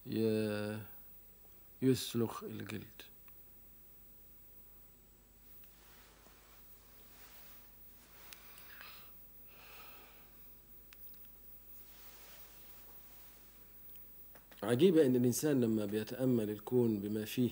ي- يسلخ الجلد عجيبة إن الإنسان لما بيتأمل الكون بما فيه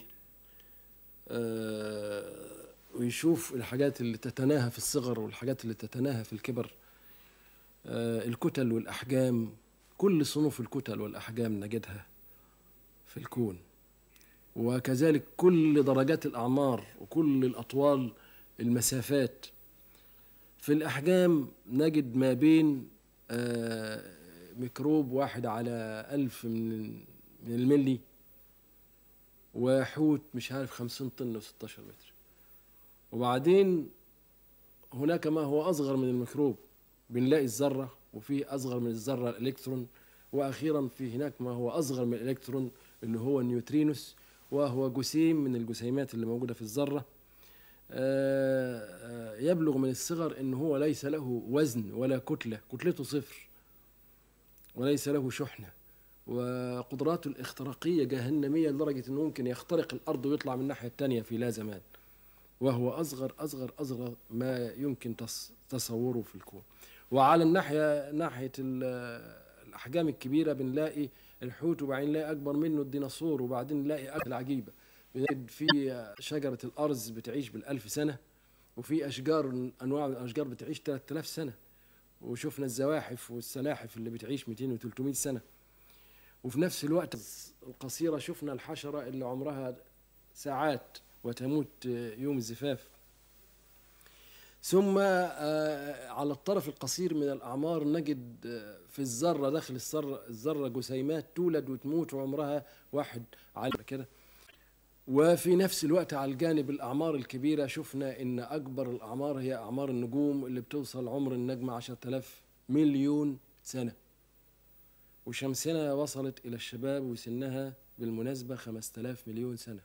آه، ويشوف الحاجات اللي تتناهى في الصغر والحاجات اللي تتناهى في الكبر آه، الكتل والأحجام كل صنوف الكتل والأحجام نجدها في الكون وكذلك كل درجات الأعمار وكل الأطوال المسافات في الأحجام نجد ما بين آه، ميكروب واحد على ألف من من الملي وحوت مش عارف خمسين طن وستاشر متر وبعدين هناك ما هو أصغر من الميكروب بنلاقي الذرة وفي أصغر من الذرة الإلكترون وأخيرا في هناك ما هو أصغر من الإلكترون اللي هو النيوترينوس وهو جسيم من الجسيمات اللي موجودة في الذرة آه، آه، يبلغ من الصغر ان هو ليس له وزن ولا كتله كتلته صفر وليس له شحنه وقدراته الاختراقيه جهنميه لدرجه انه ممكن يخترق الارض ويطلع من الناحيه الثانيه في لا زمان وهو اصغر اصغر اصغر ما يمكن تص- تصوره في الكون وعلى الناحيه ناحيه ال- الاحجام الكبيره بنلاقي الحوت وبعدين نلاقي اكبر منه الديناصور وبعدين نلاقي اكل عجيبه بنجد في شجره الارز بتعيش بالالف سنه وفي اشجار انواع من الاشجار بتعيش 3000 سنه وشفنا الزواحف والسلاحف اللي بتعيش 200 و300 سنه وفي نفس الوقت القصيره شفنا الحشره اللي عمرها ساعات وتموت يوم الزفاف ثم آه، على الطرف القصير من الأعمار نجد آه، في الذرة داخل الذرة الذرة جسيمات تولد وتموت وعمرها واحد على كده وفي نفس الوقت على الجانب الأعمار الكبيرة شفنا إن أكبر الأعمار هي أعمار النجوم اللي بتوصل عمر النجم 10000 مليون سنة وشمسنا وصلت إلى الشباب وسنها بالمناسبة 5000 مليون سنة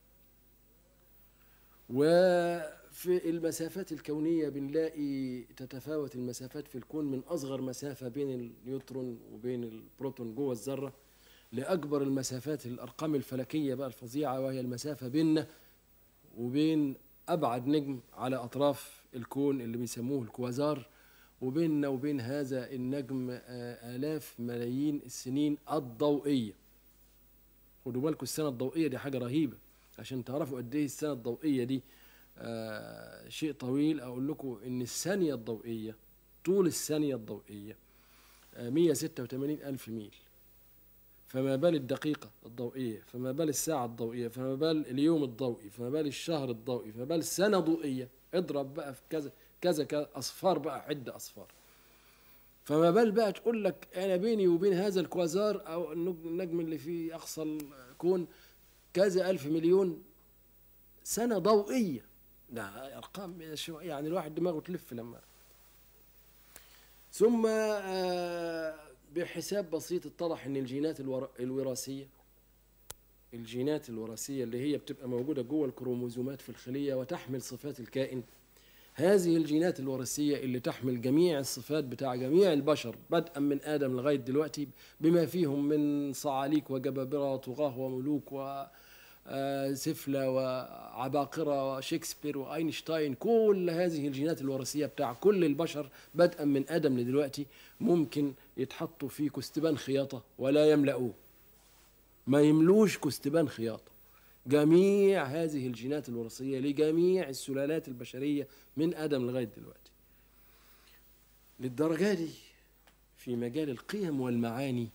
وفي المسافات الكونية بنلاقي تتفاوت المسافات في الكون من أصغر مسافة بين النيوترون وبين البروتون جوه الذرة لأكبر المسافات الأرقام الفلكية بقى الفظيعة وهي المسافة بيننا وبين أبعد نجم على أطراف الكون اللي بيسموه الكوازار وبيننا وبين هذا النجم آه، آلاف ملايين السنين الضوئية خدوا بالكم السنة الضوئية دي حاجة رهيبة عشان تعرفوا قد ايه السنة الضوئية دي آه شيء طويل اقول لكم ان الثانية الضوئية طول الثانية الضوئية آه 186 ألف ميل فما بال الدقيقة الضوئية فما بال الساعة الضوئية فما بال اليوم الضوئي فما بال الشهر الضوئي فما بال السنة ضوئية اضرب بقى في كذا كذا كذا أصفار بقى عدة أصفار فما بال بقى تقول لك أنا بيني وبين هذا الكوازار أو النج- النجم اللي في أقصى الكون كذا ألف مليون سنة ضوئية ده أرقام شو- يعني الواحد دماغه تلف لما ثم آه، بحساب بسيط اتضح ان الجينات الور- الوراثيه الجينات الوراثيه اللي هي بتبقى موجوده جوه الكروموزومات في الخليه وتحمل صفات الكائن هذه الجينات الوراثيه اللي تحمل جميع الصفات بتاع جميع البشر بدءا من ادم لغايه دلوقتي بما فيهم من صعاليك وجبابره وطغاه وملوك و آه، سفلة وعباقرة وشكسبير وأينشتاين كل هذه الجينات الوراثية بتاع كل البشر بدءا من آدم لدلوقتي ممكن يتحطوا في كستبان خياطة ولا يملأوه ما يملوش كستبان خياطة جميع هذه الجينات الوراثية لجميع السلالات البشرية من آدم لغاية دلوقتي للدرجة دي في مجال القيم والمعاني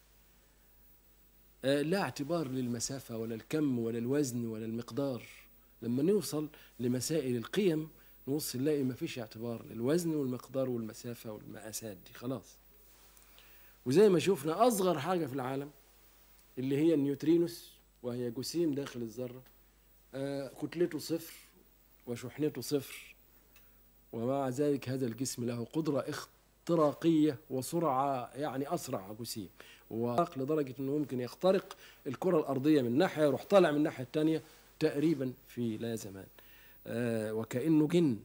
آه، لا اعتبار للمسافة ولا الكم ولا الوزن ولا المقدار لما نوصل لمسائل القيم نوصل نلاقي ما فيش اعتبار للوزن والمقدار والمسافة والمقاسات دي خلاص وزي ما شفنا أصغر حاجة في العالم اللي هي النيوترينوس وهي جسيم داخل الذرة آه، كتلته صفر وشحنته صفر ومع ذلك هذا الجسم له قدرة اختراقية وسرعة يعني أسرع جسيم وراق لدرجة أنه ممكن يخترق الكرة الأرضية من ناحية يروح طالع من الناحية التانية تقريبا في لا زمان آه وكأنه جن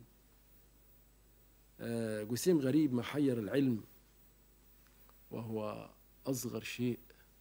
آه جسيم غريب محير العلم وهو أصغر شيء